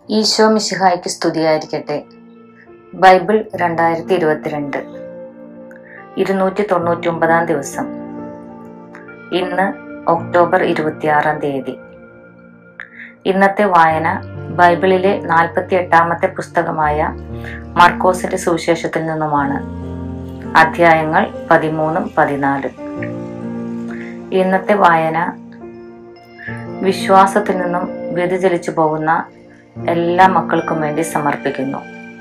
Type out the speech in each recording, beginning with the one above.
ഈശോ മിശിഹായ്ക്ക് സ്തുതിയായിരിക്കട്ടെ ബൈബിൾ രണ്ടായിരത്തി ഇരുപത്തിരണ്ട് ഇരുന്നൂറ്റി തൊണ്ണൂറ്റി ഒമ്പതാം ദിവസം ഇന്ന് ഒക്ടോബർ ഇരുപത്തിയാറാം തീയതി ഇന്നത്തെ വായന ബൈബിളിലെ നാൽപ്പത്തി എട്ടാമത്തെ പുസ്തകമായ മർക്കോസിന്റെ സുവിശേഷത്തിൽ നിന്നുമാണ് അധ്യായങ്ങൾ പതിമൂന്നും പതിനാലും ഇന്നത്തെ വായന വിശ്വാസത്തിൽ നിന്നും വ്യതിചലിച്ചു പോകുന്ന എല്ലാ മക്കൾക്കും വേണ്ടി സമർപ്പിക്കുന്നു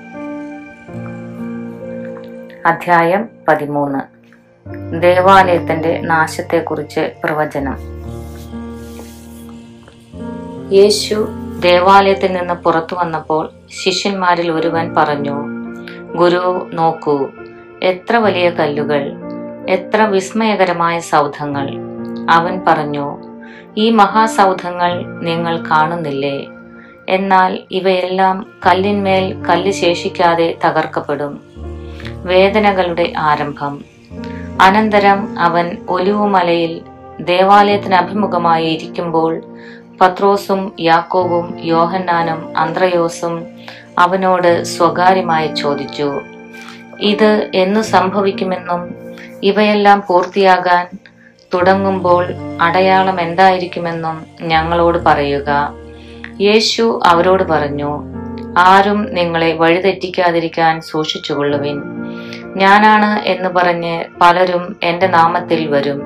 അധ്യായം പതിമൂന്ന് ദേവാലയത്തിന്റെ നാശത്തെക്കുറിച്ച് പ്രവചനം യേശു ദേവാലയത്തിൽ നിന്ന് പുറത്തു വന്നപ്പോൾ ശിഷ്യന്മാരിൽ ഒരുവൻ പറഞ്ഞു ഗുരു നോക്കൂ എത്ര വലിയ കല്ലുകൾ എത്ര വിസ്മയകരമായ സൗധങ്ങൾ അവൻ പറഞ്ഞു ഈ മഹാസൗധങ്ങൾ നിങ്ങൾ കാണുന്നില്ലേ എന്നാൽ ഇവയെല്ലാം കല്ലിന്മേൽ കല്ല് ശേഷിക്കാതെ തകർക്കപ്പെടും വേദനകളുടെ ആരംഭം അനന്തരം അവൻ ഒലിവുമലയിൽ ദേവാലയത്തിന് അഭിമുഖമായി ഇരിക്കുമ്പോൾ പത്രോസും യാക്കോവും യോഹന്നാനും അന്ത്രയോസും അവനോട് സ്വകാര്യമായി ചോദിച്ചു ഇത് എന്നു സംഭവിക്കുമെന്നും ഇവയെല്ലാം പൂർത്തിയാകാൻ തുടങ്ങുമ്പോൾ അടയാളം എന്തായിരിക്കുമെന്നും ഞങ്ങളോട് പറയുക യേശു അവരോട് പറഞ്ഞു ആരും നിങ്ങളെ വഴിതെറ്റിക്കാതിരിക്കാൻ സൂക്ഷിച്ചുകൊള്ളുവിൻ ഞാനാണ് എന്ന് പറഞ്ഞ് പലരും എന്റെ നാമത്തിൽ വരും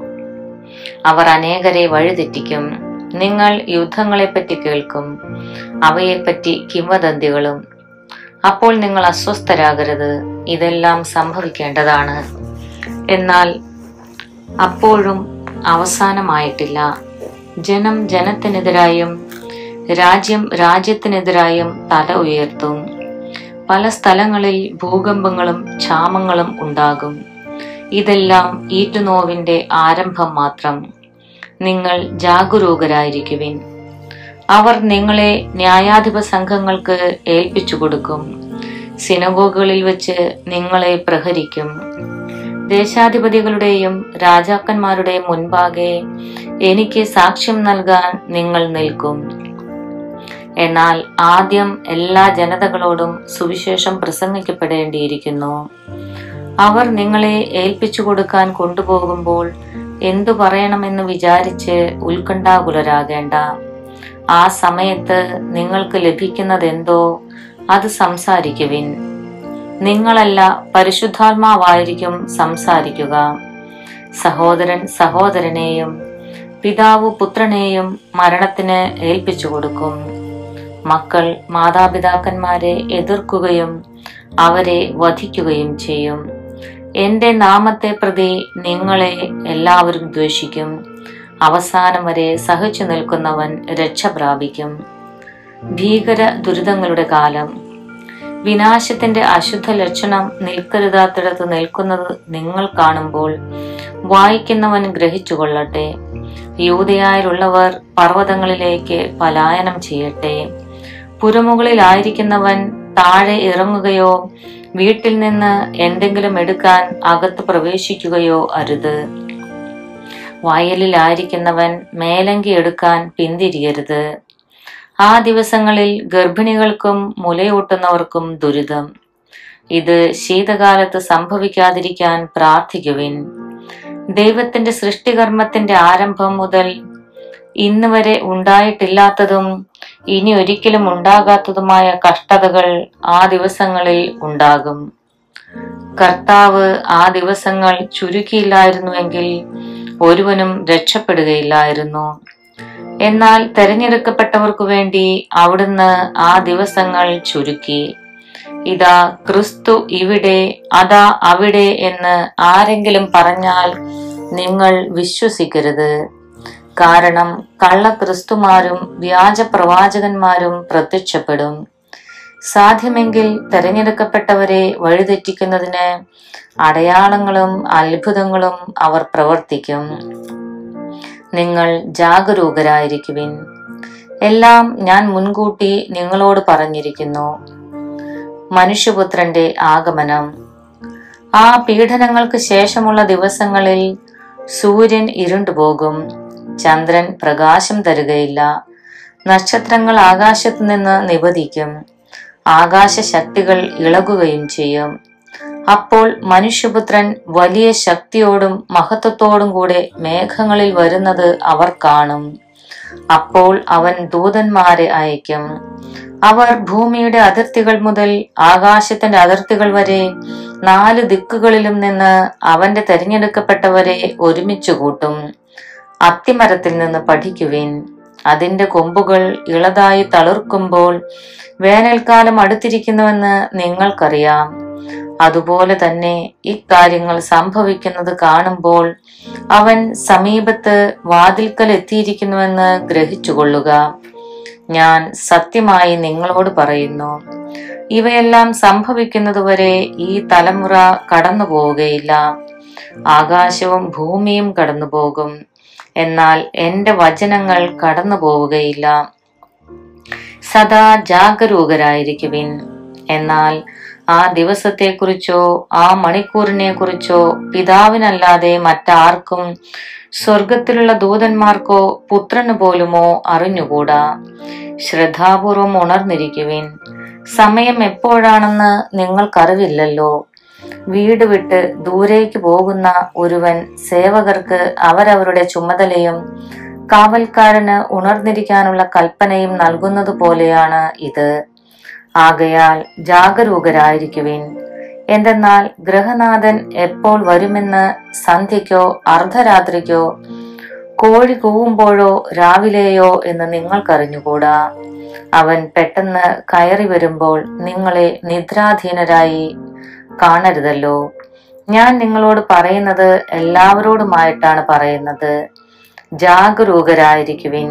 അവർ അനേകരെ വഴിതെറ്റിക്കും നിങ്ങൾ യുദ്ധങ്ങളെപ്പറ്റി കേൾക്കും അവയെപ്പറ്റി കിംവദന്തികളും അപ്പോൾ നിങ്ങൾ അസ്വസ്ഥരാകരുത് ഇതെല്ലാം സംഭവിക്കേണ്ടതാണ് എന്നാൽ അപ്പോഴും അവസാനമായിട്ടില്ല ജനം ജനത്തിനെതിരായും രാജ്യം രാജ്യത്തിനെതിരായും തല ഉയർത്തും പല സ്ഥലങ്ങളിൽ ഭൂകമ്പങ്ങളും ക്ഷാമങ്ങളും ഉണ്ടാകും ഇതെല്ലാം ഈറ്റുനോവിന്റെ ആരംഭം മാത്രം നിങ്ങൾ ജാഗരൂകരായിരിക്കുവിൻ അവർ നിങ്ങളെ ന്യായാധിപ സംഘങ്ങൾക്ക് ഏൽപ്പിച്ചു കൊടുക്കും സിനഗോഗുകളിൽ വെച്ച് നിങ്ങളെ പ്രഹരിക്കും ദേശാധിപതികളുടെയും രാജാക്കന്മാരുടെയും മുൻപാകെ എനിക്ക് സാക്ഷ്യം നൽകാൻ നിങ്ങൾ നിൽക്കും എന്നാൽ ആദ്യം എല്ലാ ജനതകളോടും സുവിശേഷം പ്രസംഗിക്കപ്പെടേണ്ടിയിരിക്കുന്നു അവർ നിങ്ങളെ ഏൽപ്പിച്ചു കൊടുക്കാൻ കൊണ്ടുപോകുമ്പോൾ എന്തു പറയണമെന്ന് വിചാരിച്ച് ഉത്കണ്ഠാകുലരാകേണ്ട ആ സമയത്ത് നിങ്ങൾക്ക് ലഭിക്കുന്നതെന്തോ അത് സംസാരിക്കുവിൻ നിങ്ങളല്ല പരിശുദ്ധാത്മാവായിരിക്കും സംസാരിക്കുക സഹോദരൻ സഹോദരനെയും പിതാവ് പുത്രനെയും മരണത്തിന് ഏൽപ്പിച്ചു കൊടുക്കും മക്കൾ മാതാപിതാക്കന്മാരെ എതിർക്കുകയും അവരെ വധിക്കുകയും ചെയ്യും എന്റെ നാമത്തെ പ്രതി നിങ്ങളെ എല്ലാവരും ദ്വേഷിക്കും അവസാനം വരെ സഹിച്ചു നിൽക്കുന്നവൻ രക്ഷ പ്രാപിക്കും ഭീകര ദുരിതങ്ങളുടെ കാലം വിനാശത്തിന്റെ അശുദ്ധ ലക്ഷണം നിൽക്കരുതാത്തിടത്ത് നിൽക്കുന്നത് നിങ്ങൾ കാണുമ്പോൾ വായിക്കുന്നവൻ ഗ്രഹിച്ചുകൊള്ളട്ടെ യൂതയായുള്ളവർ പർവ്വതങ്ങളിലേക്ക് പലായനം ചെയ്യട്ടെ പുരമുകളിലായിരിക്കുന്നവൻ താഴെ ഇറങ്ങുകയോ വീട്ടിൽ നിന്ന് എന്തെങ്കിലും എടുക്കാൻ അകത്ത് പ്രവേശിക്കുകയോ അരുത് വയലിലായിരിക്കുന്നവൻ മേലങ്കി എടുക്കാൻ പിന്തിരിയരുത് ആ ദിവസങ്ങളിൽ ഗർഭിണികൾക്കും മുലയൂട്ടുന്നവർക്കും ദുരിതം ഇത് ശീതകാലത്ത് സംഭവിക്കാതിരിക്കാൻ പ്രാർത്ഥിക്കുവിൻ ദൈവത്തിന്റെ സൃഷ്ടികർമ്മത്തിന്റെ ആരംഭം മുതൽ ഇന്ന് വരെ ഉണ്ടായിട്ടില്ലാത്തതും ഇനി ഒരിക്കലും ഉണ്ടാകാത്തതുമായ കഷ്ടതകൾ ആ ദിവസങ്ങളിൽ ഉണ്ടാകും കർത്താവ് ആ ദിവസങ്ങൾ ചുരുക്കിയില്ലായിരുന്നുവെങ്കിൽ ഒരുവനും രക്ഷപ്പെടുകയില്ലായിരുന്നു എന്നാൽ തെരഞ്ഞെടുക്കപ്പെട്ടവർക്കു വേണ്ടി അവിടുന്ന് ആ ദിവസങ്ങൾ ചുരുക്കി ഇതാ ക്രിസ്തു ഇവിടെ അതാ അവിടെ എന്ന് ആരെങ്കിലും പറഞ്ഞാൽ നിങ്ങൾ വിശ്വസിക്കരുത് കാരണം കള്ള ക്രിസ്തുമാരും വ്യാജ പ്രവാചകന്മാരും പ്രത്യക്ഷപ്പെടും സാധ്യമെങ്കിൽ തെരഞ്ഞെടുക്കപ്പെട്ടവരെ വഴിതെറ്റിക്കുന്നതിന് അടയാളങ്ങളും അത്ഭുതങ്ങളും അവർ പ്രവർത്തിക്കും നിങ്ങൾ ജാഗരൂകരായിരിക്കുവിൻ എല്ലാം ഞാൻ മുൻകൂട്ടി നിങ്ങളോട് പറഞ്ഞിരിക്കുന്നു മനുഷ്യപുത്രന്റെ ആഗമനം ആ പീഡനങ്ങൾക്ക് ശേഷമുള്ള ദിവസങ്ങളിൽ സൂര്യൻ ഇരുണ്ടുപോകും ചന്ദ്രൻ പ്രകാശം തരുകയില്ല നക്ഷത്രങ്ങൾ ആകാശത്തു നിന്ന് നിപതിക്കും ആകാശ ശക്തികൾ ഇളകുകയും ചെയ്യും അപ്പോൾ മനുഷ്യപുത്രൻ വലിയ ശക്തിയോടും മഹത്വത്തോടും കൂടെ മേഘങ്ങളിൽ വരുന്നത് അവർ കാണും അപ്പോൾ അവൻ ദൂതന്മാരെ അയക്കും അവർ ഭൂമിയുടെ അതിർത്തികൾ മുതൽ ആകാശത്തിന്റെ അതിർത്തികൾ വരെ നാല് ദിക്കുകളിലും നിന്ന് അവന്റെ തെരഞ്ഞെടുക്കപ്പെട്ടവരെ ഒരുമിച്ച് കൂട്ടും അത്തിമരത്തിൽ നിന്ന് പഠിക്കുവിൻ അതിന്റെ കൊമ്പുകൾ ഇളതായി തളിർക്കുമ്പോൾ വേനൽക്കാലം അടുത്തിരിക്കുന്നുവെന്ന് നിങ്ങൾക്കറിയാം അതുപോലെ തന്നെ ഇക്കാര്യങ്ങൾ സംഭവിക്കുന്നത് കാണുമ്പോൾ അവൻ സമീപത്ത് വാതിൽക്കൽ എത്തിയിരിക്കുന്നുവെന്ന് ഗ്രഹിച്ചുകൊള്ളുക ഞാൻ സത്യമായി നിങ്ങളോട് പറയുന്നു ഇവയെല്ലാം സംഭവിക്കുന്നതുവരെ ഈ തലമുറ കടന്നു പോവുകയില്ല ആകാശവും ഭൂമിയും കടന്നു പോകും എന്നാൽ എന്റെ വചനങ്ങൾ കടന്നു പോവുകയില്ല സദാ ജാഗരൂകരായിരിക്കുവിൻ എന്നാൽ ആ ദിവസത്തെക്കുറിച്ചോ ആ മണിക്കൂറിനെ കുറിച്ചോ പിതാവിനല്ലാതെ മറ്റാർക്കും സ്വർഗത്തിലുള്ള ദൂതന്മാർക്കോ പുത്രന് പോലുമോ അറിഞ്ഞുകൂടാ ശ്രദ്ധാപൂർവം ഉണർന്നിരിക്കുവിൻ സമയം എപ്പോഴാണെന്ന് നിങ്ങൾക്കറിവില്ലല്ലോ വീട് വിട്ട് ദൂരേക്ക് പോകുന്ന ഒരുവൻ സേവകർക്ക് അവരവരുടെ ചുമതലയും കാവൽക്കാരന് ഉണർന്നിരിക്കാനുള്ള കൽപ്പനയും നൽകുന്നത് പോലെയാണ് ഇത് ആകയാൽ ജാഗരൂകരായിരിക്കുവിൻ എന്തെന്നാൽ ഗൃഹനാഥൻ എപ്പോൾ വരുമെന്ന് സന്ധ്യയ്ക്കോ അർദ്ധരാത്രിക്കോ കോഴി കൂവുമ്പോഴോ രാവിലെയോ എന്ന് നിങ്ങൾക്കറിഞ്ഞുകൂടാ അവൻ പെട്ടെന്ന് കയറി വരുമ്പോൾ നിങ്ങളെ നിദ്രാധീനരായി കാണരുതല്ലോ ഞാൻ നിങ്ങളോട് പറയുന്നത് എല്ലാവരോടുമായിട്ടാണ് പറയുന്നത് ജാഗരൂകരായിരിക്കുവിൻ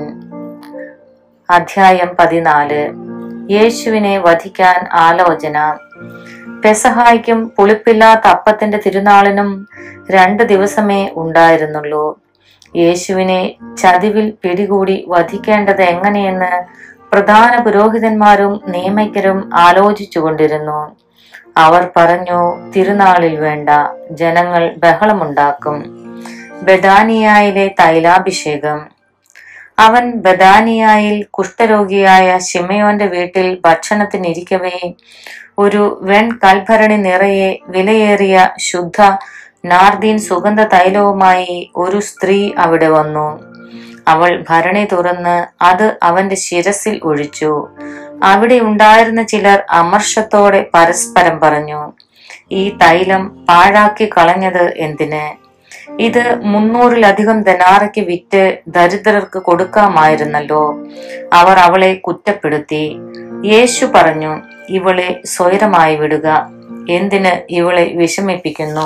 അധ്യായം പതിനാല് യേശുവിനെ വധിക്കാൻ ആലോചന പെസഹായ്ക്കും പുളിപ്പില്ലാത്ത അപ്പത്തിന്റെ തിരുനാളിനും രണ്ട് ദിവസമേ ഉണ്ടായിരുന്നുള്ളൂ യേശുവിനെ ചതിവിൽ പിടികൂടി വധിക്കേണ്ടത് എങ്ങനെയെന്ന് പ്രധാന പുരോഹിതന്മാരും നിയമജ്ഞരും ആലോചിച്ചുകൊണ്ടിരുന്നു അവർ പറഞ്ഞു തിരുനാളിൽ വേണ്ട ജനങ്ങൾ ബഹളമുണ്ടാക്കും ബദാനിയായിലെ തൈലാഭിഷേകം അവൻ ബദാനിയായിൽ കുഷ്ഠരോഗിയായ ശിമയോന്റെ വീട്ടിൽ ഭക്ഷണത്തിനിരിക്കവേ ഒരു വെൺ കൽഭരണി നിറയെ വിലയേറിയ ശുദ്ധ നാർദീൻ സുഗന്ധ തൈലവുമായി ഒരു സ്ത്രീ അവിടെ വന്നു അവൾ ഭരണി തുറന്ന് അത് അവന്റെ ശിരസിൽ ഒഴിച്ചു അവിടെ ഉണ്ടായിരുന്ന ചിലർ അമർഷത്തോടെ പരസ്പരം പറഞ്ഞു ഈ തൈലം പാഴാക്കി കളഞ്ഞത് എന്തിന് ഇത് മുന്നൂറിലധികം ധനാറയ്ക്ക് വിറ്റ് ദരിദ്രർക്ക് കൊടുക്കാമായിരുന്നല്ലോ അവർ അവളെ കുറ്റപ്പെടുത്തി യേശു പറഞ്ഞു ഇവളെ സ്വൈരമായി വിടുക എന്തിന് ഇവളെ വിഷമിപ്പിക്കുന്നു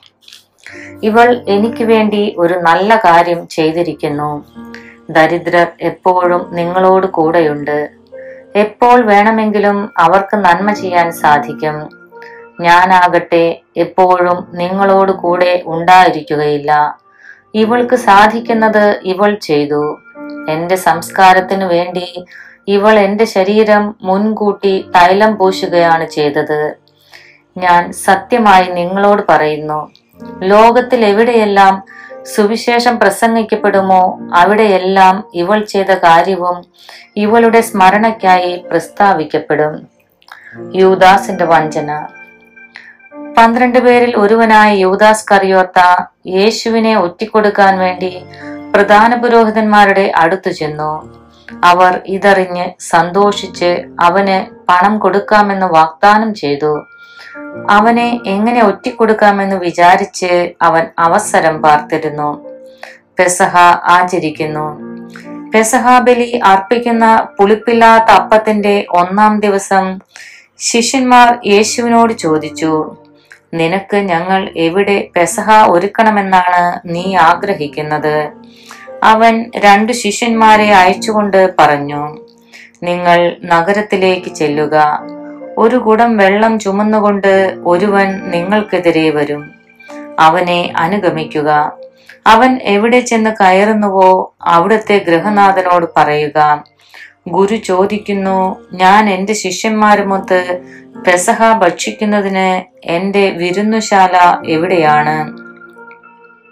ഇവൾ എനിക്ക് വേണ്ടി ഒരു നല്ല കാര്യം ചെയ്തിരിക്കുന്നു ദരിദ്രർ എപ്പോഴും നിങ്ങളോട് കൂടെയുണ്ട് എപ്പോൾ വേണമെങ്കിലും അവർക്ക് നന്മ ചെയ്യാൻ സാധിക്കും ഞാനാകട്ടെ എപ്പോഴും നിങ്ങളോട് കൂടെ ഉണ്ടായിരിക്കുകയില്ല ഇവൾക്ക് സാധിക്കുന്നത് ഇവൾ ചെയ്തു എന്റെ സംസ്കാരത്തിനു വേണ്ടി ഇവൾ എന്റെ ശരീരം മുൻകൂട്ടി തൈലം പൂശുകയാണ് ചെയ്തത് ഞാൻ സത്യമായി നിങ്ങളോട് പറയുന്നു ലോകത്തിൽ എവിടെയെല്ലാം സുവിശേഷം പ്രസംഗിക്കപ്പെടുമോ അവിടെയെല്ലാം ഇവൾ ചെയ്ത കാര്യവും ഇവളുടെ സ്മരണയ്ക്കായി പ്രസ്താവിക്കപ്പെടും യൂദാസിന്റെ വഞ്ചന പന്ത്രണ്ട് പേരിൽ ഒരുവനായ യൂദാസ് കറിയോത്ത യേശുവിനെ ഒറ്റിക്കൊടുക്കാൻ വേണ്ടി പ്രധാന പുരോഹിതന്മാരുടെ അടുത്തു ചെന്നു അവർ ഇതറിഞ്ഞ് സന്തോഷിച്ച് അവന് പണം കൊടുക്കാമെന്ന് വാഗ്ദാനം ചെയ്തു അവനെ എങ്ങനെ ഒറ്റിക്കൊടുക്കാമെന്ന് വിചാരിച്ച് അവൻ അവസരം പാർത്തിരുന്നു പെസഹ ആചരിക്കുന്നു പെസഹ ബലി അർപ്പിക്കുന്ന പുളിപ്പില്ലാത്ത അപ്പത്തിന്റെ ഒന്നാം ദിവസം ശിഷ്യന്മാർ യേശുവിനോട് ചോദിച്ചു നിനക്ക് ഞങ്ങൾ എവിടെ പെസഹ ഒരുക്കണമെന്നാണ് നീ ആഗ്രഹിക്കുന്നത് അവൻ രണ്ടു ശിഷ്യന്മാരെ അയച്ചുകൊണ്ട് പറഞ്ഞു നിങ്ങൾ നഗരത്തിലേക്ക് ചെല്ലുക ഒരു കുടം വെള്ളം ചുമന്നുകൊണ്ട് ഒരുവൻ നിങ്ങൾക്കെതിരെ വരും അവനെ അനുഗമിക്കുക അവൻ എവിടെ ചെന്ന് കയറുന്നുവോ അവിടുത്തെ ഗൃഹനാഥനോട് പറയുക ഗുരു ചോദിക്കുന്നു ഞാൻ എന്റെ ശിഷ്യന്മാരുമൊത്ത് പെസഹ ഭക്ഷിക്കുന്നതിന് എന്റെ വിരുന്നുശാല എവിടെയാണ്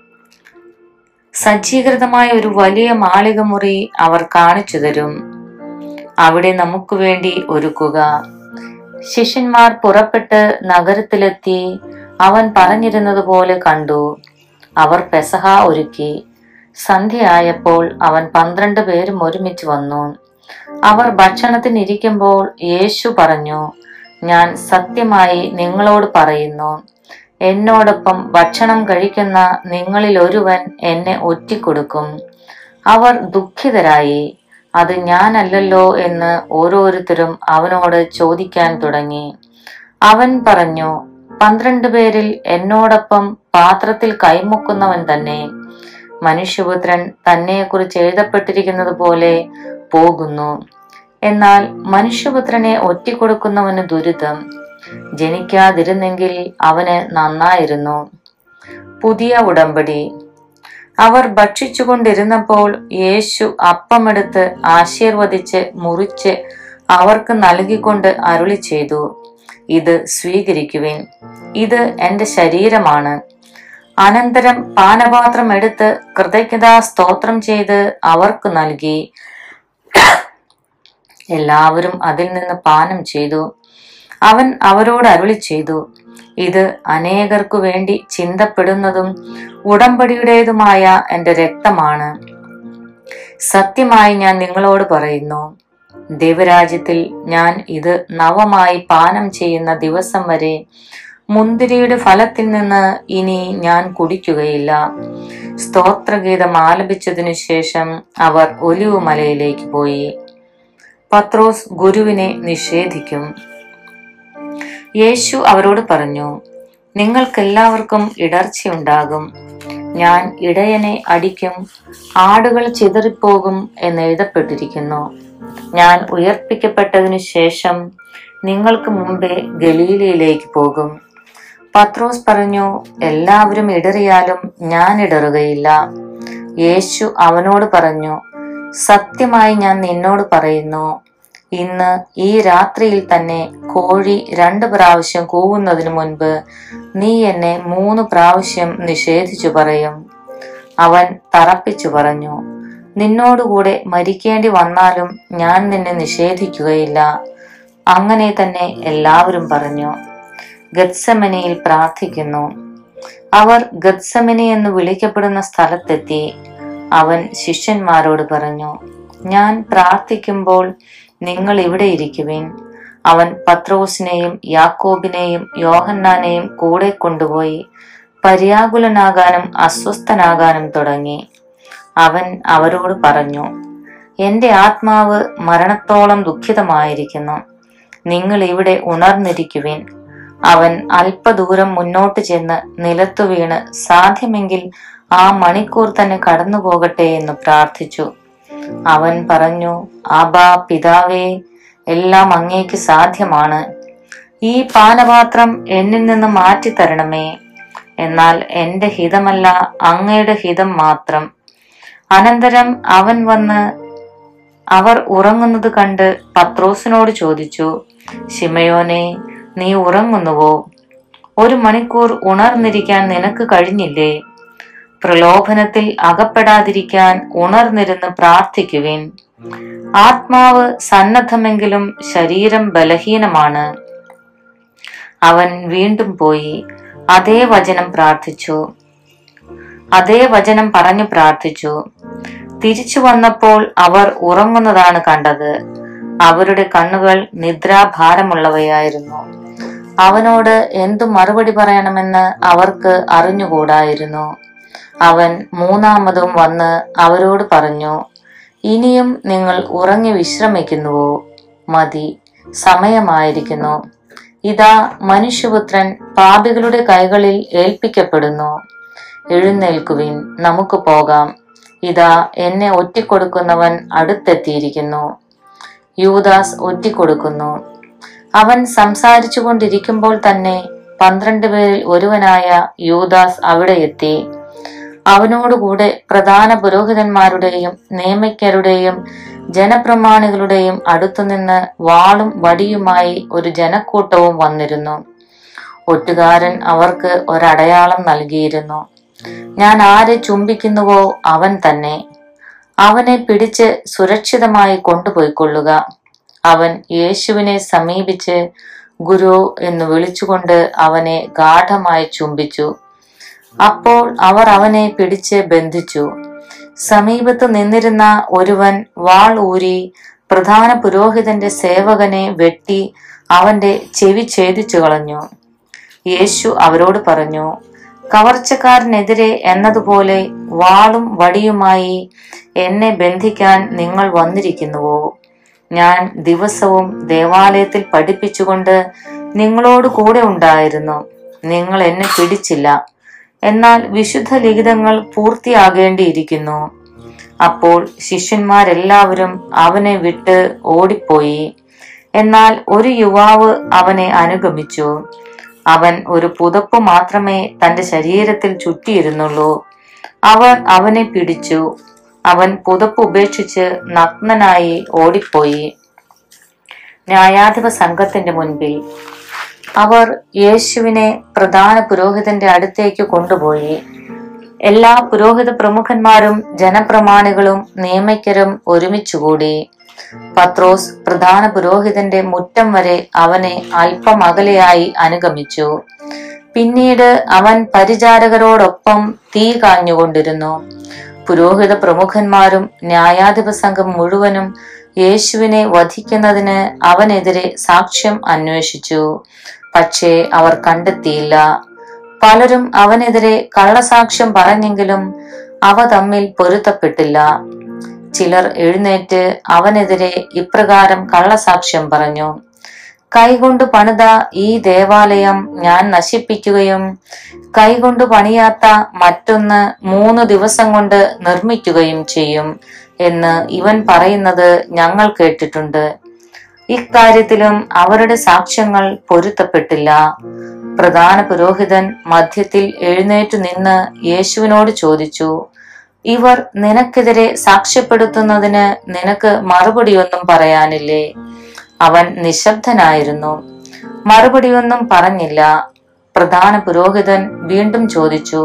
സജ്ജീകൃതമായ ഒരു വലിയ മാളിക മുറി അവർ കാണിച്ചു തരും അവിടെ നമുക്ക് വേണ്ടി ഒരുക്കുക ശിഷ്യന്മാർ പുറപ്പെട്ട് നഗരത്തിലെത്തി അവൻ പറഞ്ഞിരുന്നത് പോലെ കണ്ടു അവർ പെസഹ ഒരുക്കി സന്ധ്യയായപ്പോൾ അവൻ പന്ത്രണ്ട് പേരും ഒരുമിച്ച് വന്നു അവർ ഭക്ഷണത്തിനിരിക്കുമ്പോൾ യേശു പറഞ്ഞു ഞാൻ സത്യമായി നിങ്ങളോട് പറയുന്നു എന്നോടൊപ്പം ഭക്ഷണം കഴിക്കുന്ന നിങ്ങളിൽ ഒരുവൻ എന്നെ ഒറ്റിക്കൊടുക്കും അവർ ദുഃഖിതരായി അത് ഞാനല്ലല്ലോ എന്ന് ഓരോരുത്തരും അവനോട് ചോദിക്കാൻ തുടങ്ങി അവൻ പറഞ്ഞു പന്ത്രണ്ട് പേരിൽ എന്നോടൊപ്പം പാത്രത്തിൽ കൈമുക്കുന്നവൻ തന്നെ മനുഷ്യപുത്രൻ തന്നെക്കുറിച്ച് എഴുതപ്പെട്ടിരിക്കുന്നത് പോലെ പോകുന്നു എന്നാൽ മനുഷ്യപുത്രനെ ഒറ്റിക്കൊടുക്കുന്നവന് ദുരിതം ജനിക്കാതിരുന്നെങ്കിൽ അവന് നന്നായിരുന്നു പുതിയ ഉടമ്പടി അവർ ഭക്ഷിച്ചുകൊണ്ടിരുന്നപ്പോൾ യേശു അപ്പമെടുത്ത് ആശീർവദിച്ച് മുറിച്ച് അവർക്ക് നൽകിക്കൊണ്ട് അരുളി ചെയ്തു ഇത് സ്വീകരിക്കുവിൻ ഇത് എന്റെ ശരീരമാണ് അനന്തരം പാനപാത്രം എടുത്ത് കൃതജ്ഞതാ സ്തോത്രം ചെയ്ത് അവർക്ക് നൽകി എല്ലാവരും അതിൽ നിന്ന് പാനം ചെയ്തു അവൻ അവരോട് അരുളി ചെയ്തു ഇത് അനേകർക്കു വേണ്ടി ചിന്തപ്പെടുന്നതും ഉടമ്പടിയുടേതുമായ എന്റെ രക്തമാണ് സത്യമായി ഞാൻ നിങ്ങളോട് പറയുന്നു ദൈവരാജ്യത്തിൽ ഞാൻ ഇത് നവമായി പാനം ചെയ്യുന്ന ദിവസം വരെ മുന്തിരിയുടെ ഫലത്തിൽ നിന്ന് ഇനി ഞാൻ കുടിക്കുകയില്ല സ്തോത്രഗീതം ആലപിച്ചതിനു ശേഷം അവർ ഒലിവ് മലയിലേക്ക് പോയി പത്രോസ് ഗുരുവിനെ നിഷേധിക്കും യേശു അവരോട് പറഞ്ഞു നിങ്ങൾക്കെല്ലാവർക്കും ഇടർച്ചയുണ്ടാകും ഞാൻ ഇടയനെ അടിക്കും ആടുകൾ ചിതറിപ്പോകും എന്ന് എഴുതപ്പെട്ടിരിക്കുന്നു ഞാൻ ഉയർപ്പിക്കപ്പെട്ടതിനു ശേഷം നിങ്ങൾക്ക് മുമ്പേ ഗലീലയിലേക്ക് പോകും പത്രോസ് പറഞ്ഞു എല്ലാവരും ഇടറിയാലും ഞാൻ ഇടറുകയില്ല യേശു അവനോട് പറഞ്ഞു സത്യമായി ഞാൻ നിന്നോട് പറയുന്നു ഇന്ന് ഈ രാത്രിയിൽ തന്നെ കോഴി രണ്ട് പ്രാവശ്യം കൂവുന്നതിന് മുൻപ് നീ എന്നെ മൂന്ന് പ്രാവശ്യം നിഷേധിച്ചു പറയും അവൻ തറപ്പിച്ചു പറഞ്ഞു നിന്നോടുകൂടെ മരിക്കേണ്ടി വന്നാലും ഞാൻ നിന്നെ നിഷേധിക്കുകയില്ല അങ്ങനെ തന്നെ എല്ലാവരും പറഞ്ഞു ഗത്സമനയിൽ പ്രാർത്ഥിക്കുന്നു അവർ ഗത്സമനി എന്ന് വിളിക്കപ്പെടുന്ന സ്ഥലത്തെത്തി അവൻ ശിഷ്യന്മാരോട് പറഞ്ഞു ഞാൻ പ്രാർത്ഥിക്കുമ്പോൾ നിങ്ങൾ ഇവിടെ ഇരിക്കുവിൻ അവൻ പത്രോസിനെയും യാക്കോബിനെയും യോഹന്നാനെയും കൂടെ കൊണ്ടുപോയി പര്യാകുലനാകാനും അസ്വസ്ഥനാകാനും തുടങ്ങി അവൻ അവരോട് പറഞ്ഞു എന്റെ ആത്മാവ് മരണത്തോളം ദുഃഖിതമായിരിക്കുന്നു നിങ്ങൾ ഇവിടെ ഉണർന്നിരിക്കുവിൻ അവൻ അല്പദൂരം മുന്നോട്ട് ചെന്ന് നിലത്തു വീണ് സാധ്യമെങ്കിൽ ആ മണിക്കൂർ തന്നെ കടന്നു പോകട്ടെ എന്ന് പ്രാർത്ഥിച്ചു അവൻ പറഞ്ഞു ആബാ പിതാവേ എല്ലാം അങ്ങേക്ക് സാധ്യമാണ് ഈ പാനപാത്രം എന്നിൽ നിന്ന് മാറ്റി തരണമേ എന്നാൽ എന്റെ ഹിതമല്ല അങ്ങയുടെ ഹിതം മാത്രം അനന്തരം അവൻ വന്ന് അവർ ഉറങ്ങുന്നത് കണ്ട് പത്രോസിനോട് ചോദിച്ചു ശിമയോനെ നീ ഉറങ്ങുന്നുവോ ഒരു മണിക്കൂർ ഉണർന്നിരിക്കാൻ നിനക്ക് കഴിഞ്ഞില്ലേ പ്രലോഭനത്തിൽ അകപ്പെടാതിരിക്കാൻ ഉണർന്നിരുന്ന് പ്രാർത്ഥിക്കുവിൻ ആത്മാവ് സന്നദ്ധമെങ്കിലും ശരീരം ബലഹീനമാണ് അവൻ വീണ്ടും പോയി അതേ വചനം പ്രാർത്ഥിച്ചു അതേ വചനം പറഞ്ഞു പ്രാർത്ഥിച്ചു തിരിച്ചു വന്നപ്പോൾ അവർ ഉറങ്ങുന്നതാണ് കണ്ടത് അവരുടെ കണ്ണുകൾ നിദ്രാഭാരമുള്ളവയായിരുന്നു അവനോട് എന്തു മറുപടി പറയണമെന്ന് അവർക്ക് അറിഞ്ഞുകൂടായിരുന്നു അവൻ മൂന്നാമതും വന്ന് അവരോട് പറഞ്ഞു ഇനിയും നിങ്ങൾ ഉറങ്ങി വിശ്രമിക്കുന്നുവോ മതി സമയമായിരിക്കുന്നു ഇതാ മനുഷ്യപുത്രൻ പാപികളുടെ കൈകളിൽ ഏൽപ്പിക്കപ്പെടുന്നു എഴുന്നേൽക്കുവിൻ നമുക്ക് പോകാം ഇതാ എന്നെ ഒറ്റിക്കൊടുക്കുന്നവൻ അടുത്തെത്തിയിരിക്കുന്നു യൂദാസ് ഒറ്റിക്കൊടുക്കുന്നു അവൻ സംസാരിച്ചു കൊണ്ടിരിക്കുമ്പോൾ തന്നെ പന്ത്രണ്ട് പേരിൽ ഒരുവനായ യൂദാസ് അവിടെ എത്തി അവനോടുകൂടെ പ്രധാന പുരോഹിതന്മാരുടെയും നിയമജ്ഞരുടെയും ജനപ്രമാണികളുടെയും അടുത്തുനിന്ന് വാളും വടിയുമായി ഒരു ജനക്കൂട്ടവും വന്നിരുന്നു ഒറ്റുകാരൻ അവർക്ക് ഒരടയാളം നൽകിയിരുന്നു ഞാൻ ആരെ ചുംബിക്കുന്നുവോ അവൻ തന്നെ അവനെ പിടിച്ച് സുരക്ഷിതമായി കൊണ്ടുപോയിക്കൊള്ളുക അവൻ യേശുവിനെ സമീപിച്ച് ഗുരു എന്ന് വിളിച്ചുകൊണ്ട് അവനെ ഗാഠമായി ചുംബിച്ചു അപ്പോൾ അവർ അവനെ പിടിച്ച് ബന്ധിച്ചു സമീപത്ത് നിന്നിരുന്ന ഒരുവൻ വാൾ ഊരി പ്രധാന പുരോഹിതന്റെ സേവകനെ വെട്ടി അവന്റെ ചെവി ഛേദിച്ചു കളഞ്ഞു യേശു അവരോട് പറഞ്ഞു കവർച്ചക്കാരനെതിരെ എന്നതുപോലെ വാളും വടിയുമായി എന്നെ ബന്ധിക്കാൻ നിങ്ങൾ വന്നിരിക്കുന്നുവോ ഞാൻ ദിവസവും ദേവാലയത്തിൽ പഠിപ്പിച്ചുകൊണ്ട് നിങ്ങളോട് കൂടെ ഉണ്ടായിരുന്നു നിങ്ങൾ എന്നെ പിടിച്ചില്ല എന്നാൽ വിശുദ്ധ ലിഖിതങ്ങൾ പൂർത്തിയാകേണ്ടിയിരിക്കുന്നു അപ്പോൾ ശിഷ്യന്മാരെല്ലാവരും അവനെ വിട്ട് ഓടിപ്പോയി എന്നാൽ ഒരു യുവാവ് അവനെ അനുഗമിച്ചു അവൻ ഒരു പുതപ്പ് മാത്രമേ തന്റെ ശരീരത്തിൽ ചുറ്റിയിരുന്നുള്ളൂ അവർ അവനെ പിടിച്ചു അവൻ പുതപ്പ് ഉപേക്ഷിച്ച് നഗ്നനായി ഓടിപ്പോയി ന്യായാധിപ സംഘത്തിന്റെ മുൻപിൽ അവർ യേശുവിനെ പ്രധാന പുരോഹിതന്റെ അടുത്തേക്ക് കൊണ്ടുപോയി എല്ലാ പുരോഹിത പ്രമുഖന്മാരും ജനപ്രമാണികളും നിയമജ്ഞരും ഒരുമിച്ചുകൂടി പത്രോസ് പ്രധാന പുരോഹിതന്റെ മുറ്റം വരെ അവനെ അല്പം അകലെയായി അനുഗമിച്ചു പിന്നീട് അവൻ പരിചാരകരോടൊപ്പം തീ കാഞ്ഞുകൊണ്ടിരുന്നു പുരോഹിത പ്രമുഖന്മാരും ന്യായാധിപ സംഘം മുഴുവനും യേശുവിനെ വധിക്കുന്നതിന് അവനെതിരെ സാക്ഷ്യം അന്വേഷിച്ചു പക്ഷേ അവർ കണ്ടെത്തിയില്ല പലരും അവനെതിരെ കള്ളസാക്ഷ്യം പറഞ്ഞെങ്കിലും അവ തമ്മിൽ പൊരുത്തപ്പെട്ടില്ല ചിലർ എഴുന്നേറ്റ് അവനെതിരെ ഇപ്രകാരം കള്ളസാക്ഷ്യം പറഞ്ഞു കൈകൊണ്ട് പണിത ഈ ദേവാലയം ഞാൻ നശിപ്പിക്കുകയും കൈകൊണ്ട് പണിയാത്ത മറ്റൊന്ന് മൂന്ന് ദിവസം കൊണ്ട് നിർമ്മിക്കുകയും ചെയ്യും എന്ന് ഇവൻ പറയുന്നത് ഞങ്ങൾ കേട്ടിട്ടുണ്ട് ഇക്കാര്യത്തിലും അവരുടെ സാക്ഷ്യങ്ങൾ പൊരുത്തപ്പെട്ടില്ല പ്രധാന പുരോഹിതൻ മധ്യത്തിൽ എഴുന്നേറ്റു നിന്ന് യേശുവിനോട് ചോദിച്ചു ഇവർ നിനക്കെതിരെ സാക്ഷ്യപ്പെടുത്തുന്നതിന് നിനക്ക് മറുപടിയൊന്നും പറയാനില്ലേ അവൻ നിശബ്ദനായിരുന്നു മറുപടിയൊന്നും പറഞ്ഞില്ല പ്രധാന പുരോഹിതൻ വീണ്ടും ചോദിച്ചു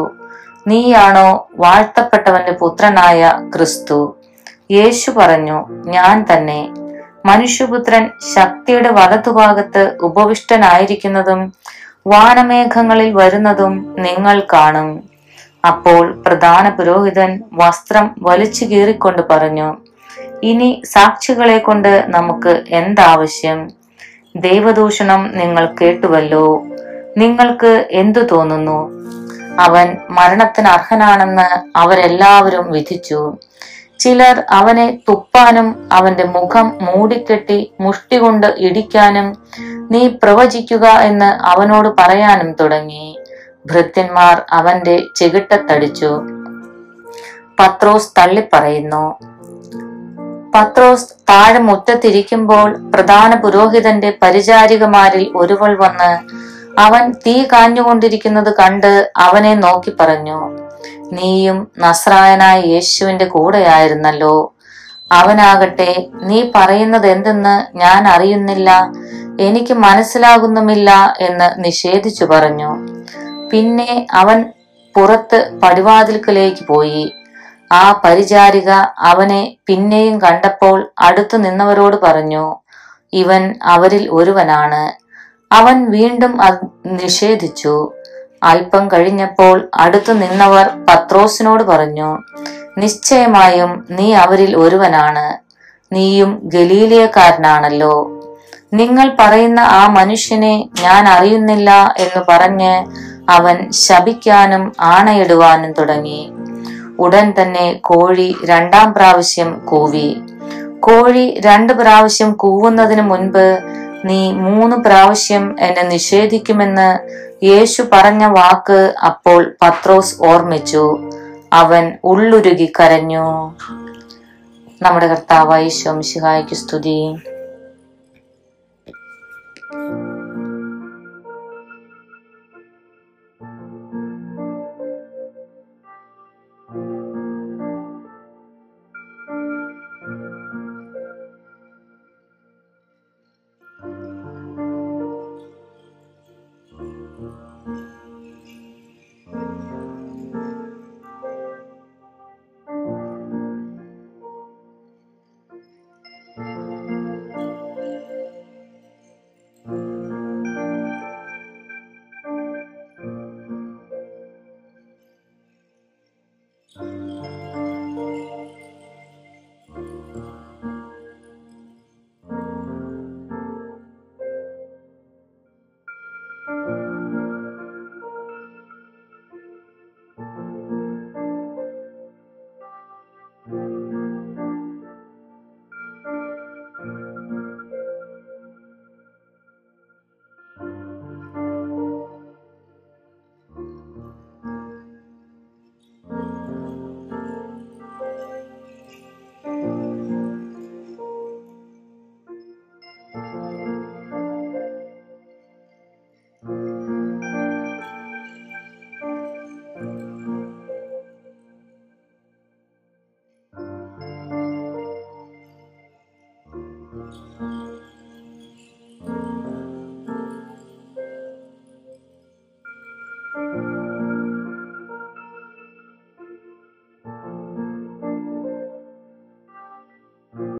നീയാണോ വാഴ്ത്തപ്പെട്ടവന്റെ പുത്രനായ ക്രിസ്തു യേശു പറഞ്ഞു ഞാൻ തന്നെ മനുഷ്യപുത്രൻ ശക്തിയുടെ വലതുഭാഗത്ത് ഉപവിഷ്ടനായിരിക്കുന്നതും വാനമേഘങ്ങളിൽ വരുന്നതും നിങ്ങൾ കാണും അപ്പോൾ പ്രധാന പുരോഹിതൻ വസ്ത്രം വലിച്ചു കീറിക്കൊണ്ട് പറഞ്ഞു ഇനി സാക്ഷികളെ കൊണ്ട് നമുക്ക് എന്താവശ്യം ദൈവദൂഷണം നിങ്ങൾ കേട്ടുവല്ലോ നിങ്ങൾക്ക് എന്തു തോന്നുന്നു അവൻ മരണത്തിന് അർഹനാണെന്ന് അവരെല്ലാവരും വിധിച്ചു ചിലർ അവനെ തുപ്പാനും അവന്റെ മുഖം മൂടിക്കെട്ടി മുഷ്ടി കൊണ്ട് ഇടിക്കാനും നീ പ്രവചിക്കുക എന്ന് അവനോട് പറയാനും തുടങ്ങി ഭൃത്യന്മാർ അവന്റെ ചെകിട്ടത്തടിച്ചു പത്രോസ് തള്ളിപ്പറയുന്നു പത്രോസ് താഴെ മുറ്റത്തിരിക്കുമ്പോൾ പ്രധാന പുരോഹിതന്റെ പരിചാരികമാരിൽ ഒരുവൾ വന്ന് അവൻ തീ കാഞ്ഞുകൊണ്ടിരിക്കുന്നത് കണ്ട് അവനെ നോക്കി പറഞ്ഞു നീയും നസ്രായനായ യേശുവിന്റെ കൂടെയായിരുന്നല്ലോ അവനാകട്ടെ നീ പറയുന്നത് എന്തെന്ന് ഞാൻ അറിയുന്നില്ല എനിക്ക് മനസ്സിലാകുന്നുമില്ല എന്ന് നിഷേധിച്ചു പറഞ്ഞു പിന്നെ അവൻ പുറത്ത് പടിവാതിൽക്കലേക്ക് പോയി ആ പരിചാരിക അവനെ പിന്നെയും കണ്ടപ്പോൾ അടുത്തു നിന്നവരോട് പറഞ്ഞു ഇവൻ അവരിൽ ഒരുവനാണ് അവൻ വീണ്ടും അത് നിഷേധിച്ചു അല്പം കഴിഞ്ഞപ്പോൾ അടുത്തു നിന്നവർ പത്രോസിനോട് പറഞ്ഞു നിശ്ചയമായും നീ അവരിൽ ഒരുവനാണ് നീയും ഗലീലിയക്കാരനാണല്ലോ നിങ്ങൾ പറയുന്ന ആ മനുഷ്യനെ ഞാൻ അറിയുന്നില്ല എന്ന് പറഞ്ഞ് അവൻ ശപിക്കാനും ആണയിടുവാനും തുടങ്ങി ഉടൻ തന്നെ കോഴി രണ്ടാം പ്രാവശ്യം കൂവി കോഴി രണ്ട് പ്രാവശ്യം കൂവുന്നതിന് മുൻപ് നീ മൂന്ന് പ്രാവശ്യം എന്നെ നിഷേധിക്കുമെന്ന് യേശു പറഞ്ഞ വാക്ക് അപ്പോൾ പത്രോസ് ഓർമ്മിച്ചു അവൻ ഉള്ളുരുകി കരഞ്ഞു നമ്മുടെ കർത്താവായ ശംശിഹായ്ക്ക് സ്തുതി